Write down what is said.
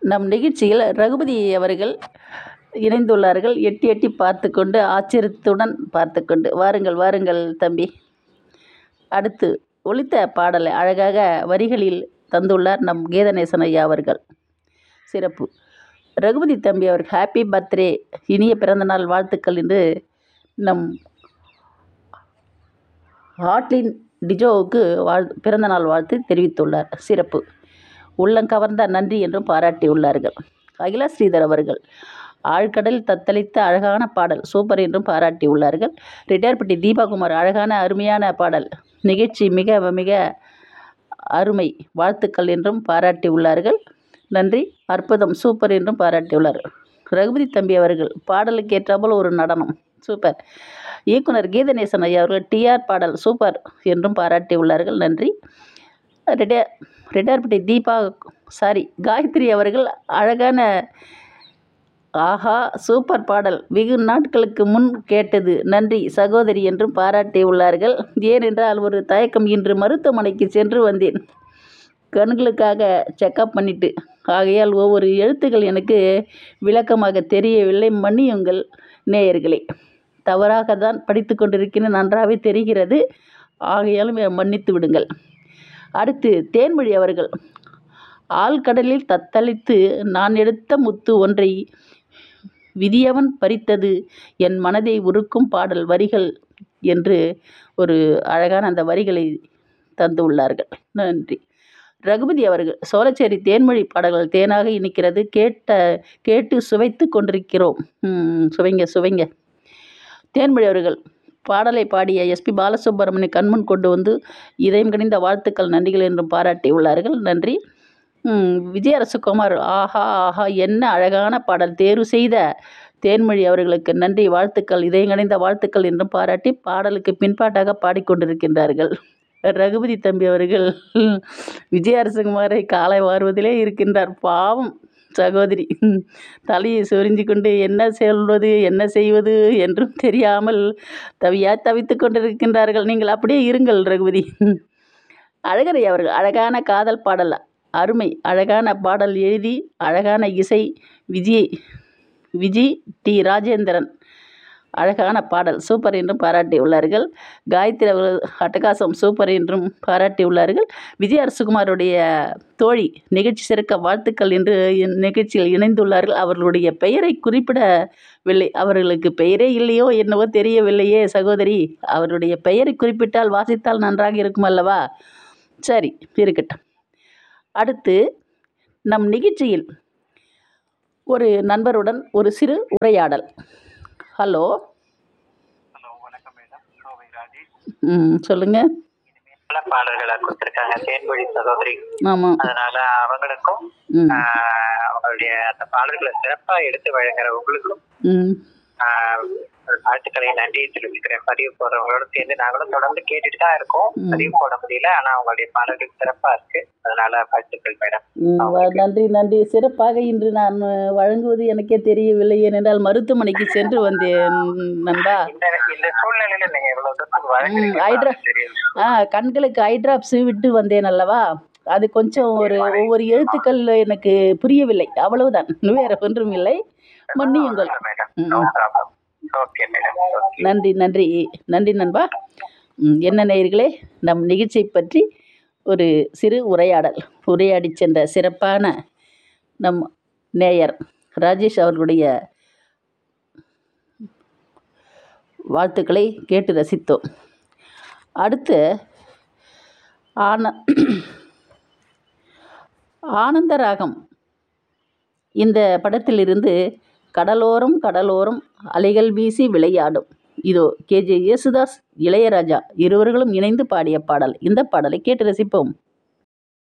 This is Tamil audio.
நம் நிகழ்ச்சியில் ரகுபதி அவர்கள் இணைந்துள்ளார்கள் எட்டி எட்டி பார்த்து கொண்டு ஆச்சரியத்துடன் பார்த்து கொண்டு வாருங்கள் வாருங்கள் தம்பி அடுத்து ஒலித்த பாடலை அழகாக வரிகளில் தந்துள்ளார் நம் கீதநேசன் ஐயா அவர்கள் சிறப்பு ரகுபதி தம்பி அவர் ஹாப்பி பர்த்டே இனிய பிறந்தநாள் வாழ்த்துக்கள் என்று நம் ஹாட்லின் டிஜோவுக்கு வாழ் பிறந்தநாள் வாழ்த்து தெரிவித்துள்ளார் சிறப்பு உள்ளங்கவர்ந்த நன்றி என்றும் பாராட்டியுள்ளார்கள் அகிலா ஸ்ரீதர் அவர்கள் ஆழ்கடல் தத்தளித்த அழகான பாடல் சூப்பர் என்றும் பாராட்டியுள்ளார்கள் ரிட்டையர்பட்டி தீபாகுமார் அழகான அருமையான பாடல் நிகழ்ச்சி மிக மிக அருமை வாழ்த்துக்கள் என்றும் பாராட்டியுள்ளார்கள் நன்றி அற்புதம் சூப்பர் என்றும் பாராட்டியுள்ளார் ரகுபதி தம்பி அவர்கள் பாடலுக்கு ஏற்றாமல் ஒரு நடனம் சூப்பர் இயக்குனர் கீதநேசன் ஐயா அவர்கள் டிஆர் பாடல் சூப்பர் என்றும் பாராட்டியுள்ளார்கள் நன்றி ரிட்டையர் ரிட்டையர்பட்டி தீபா சாரி காயத்ரி அவர்கள் அழகான ஆஹா சூப்பர் பாடல் வெகு நாட்களுக்கு முன் கேட்டது நன்றி சகோதரி என்றும் பாராட்டியுள்ளார்கள் ஏனென்றால் ஒரு தயக்கம் இன்று மருத்துவமனைக்கு சென்று வந்தேன் கண்களுக்காக செக்கப் பண்ணிட்டு ஆகையால் ஒவ்வொரு எழுத்துக்கள் எனக்கு விளக்கமாக தெரியவில்லை மன்னியுங்கள் நேயர்களே தவறாக தான் படித்து கொண்டிருக்கிறேன் நன்றாகவே தெரிகிறது ஆகையாலும் மன்னித்து விடுங்கள் அடுத்து தேன்மொழி அவர்கள் ஆழ்கடலில் தத்தளித்து நான் எடுத்த முத்து ஒன்றை விதியவன் பறித்தது என் மனதை உருக்கும் பாடல் வரிகள் என்று ஒரு அழகான அந்த வரிகளை தந்துள்ளார்கள் நன்றி ரகுபதி அவர்கள் சோழச்சேரி தேன்மொழி பாடல்கள் தேனாக இனிக்கிறது கேட்ட கேட்டு சுவைத்து கொண்டிருக்கிறோம் ம், சுவைங்க சுவைங்க தேன்மொழி அவர்கள் பாடலை பாடிய எஸ்பி பாலசுப்ரமணிய கண்முன் கொண்டு வந்து இதயம் கனிந்த வாழ்த்துக்கள் நன்றிகள் என்றும் பாராட்டியுள்ளார்கள் நன்றி ம், விஜயரசகுமார் ஆஹா ஆஹா என்ன அழகான பாடல் தேர்வு செய்த தேன்மொழி அவர்களுக்கு நன்றி வாழ்த்துக்கள் இதயம் கனிந்த வாழ்த்துக்கள் என்றும் பாராட்டி பாடலுக்கு பின்பாட்டாக பாடிக்கொண்டிருக்கின்றார்கள் ரகுபதி தம்பி அவர்கள் விஜயரசகுமாரை காலை வாருவதிலே இருக்கின்றார் பாவம் சகோதரி தலையை சொரிஞ்சு கொண்டு என்ன சொல்வது என்ன செய்வது என்றும் தெரியாமல் தவியா தவித்து கொண்டிருக்கின்றார்கள் நீங்கள் அப்படியே இருங்கள் ரகுபதி அழகரை அவர்கள் அழகான காதல் பாடல் அருமை அழகான பாடல் எழுதி அழகான இசை விஜய் விஜி டி ராஜேந்திரன் அழகான பாடல் சூப்பர் என்றும் பாராட்டியுள்ளார்கள் காயத்ரி அவர்கள் அட்டகாசம் சூப்பர் என்றும் பாராட்டியுள்ளார்கள் விஜய் அரசுகுமாருடைய தோழி நிகழ்ச்சி சிறக்க வாழ்த்துக்கள் என்று இந் நிகழ்ச்சியில் இணைந்துள்ளார்கள் அவர்களுடைய பெயரை குறிப்பிடவில்லை அவர்களுக்கு பெயரே இல்லையோ என்னவோ தெரியவில்லையே சகோதரி அவருடைய பெயரை குறிப்பிட்டால் வாசித்தால் நன்றாக இருக்கும் அல்லவா சரி இருக்கட்டும் அடுத்து நம் நிகழ்ச்சியில் ஒரு நண்பருடன் ஒரு சிறு உரையாடல் ஹலோ ஹலோ வணக்கம் மேடம் கோவை ராஜேஷ் ம் சொல்லுங்கள் நல்ல பாடல்களை கொடுத்துருக்காங்க தேன்மொழி சகோதரி ஆமாம் அதனால அவங்களுக்கும் ம் ஆஹ், அவங்களுடைய அந்த பாடல்களை சிறப்பா எடுத்து வழங்குற உங்களுக்கும் ம் ஆஹ், வாழ்த்துக்களை நன்றியை தெரிவிக்கிறேன் பதிவு போடுறவங்களோட சேர்ந்து நாங்களும் தொடர்ந்து கேட்டுட்டு தான் இருக்கோம் ம். பதிவு போட முடியல ஆனா அவங்களுடைய பாடல்கள் சிறப்பா இருக்கு அதனால வாழ்த்துக்கள் மேடம் ம், வ- நன்றி நன்றி சிறப்பாக இன்று நான் வழங்குவது எனக்கே தெரியவில்லை ஏனென்றால் மருத்துவமனைக்கு சென்று வந்தேன் நண்பா இந்த இந்த சூழ்நிலையில நீங்க எவ்வளவு தூரத்துக்கு ம், ஹைட்ரா- வழங்குறீங்க தெரியும் ஆ கண்களுக்கு ஐ டிராப்ஸ் விட்டு வந்தேன் அல்லவா அது கொஞ்சம் ஒரு ஒவ்வொரு எழுத்துக்கள் எனக்கு புரியவில்லை அவ்வளவுதான் வேற ஒன்றும் இல்லை மன்னியுங்கள் மேடம் ம். No problem okay madam okay நன்றி நன்றி நன்றி நண்பா ம், என்ன நேயர்களே நம் நிகழ்ச்சியை பற்றி ஒரு சிறு உரையாடல் உரையாடி சென்ற சிறப்பான நம் நேயர் ராஜேஷ் அவர்களுடைய வாழ்த்துக்களை கேட்டு ரசித்தோம் அடுத்து ஆன ஆனந்த ராகம் இந்த படத்திலிருந்து கடலோரம் கடலோரம் அலைகள் வீசி விளையாடும் இதோ கேஜே யேசுதாஸ் இளையராஜா இருவர்களும் இணைந்து பாடிய பாடல் இந்த பாடலை கேட்டு ரசிப்போம்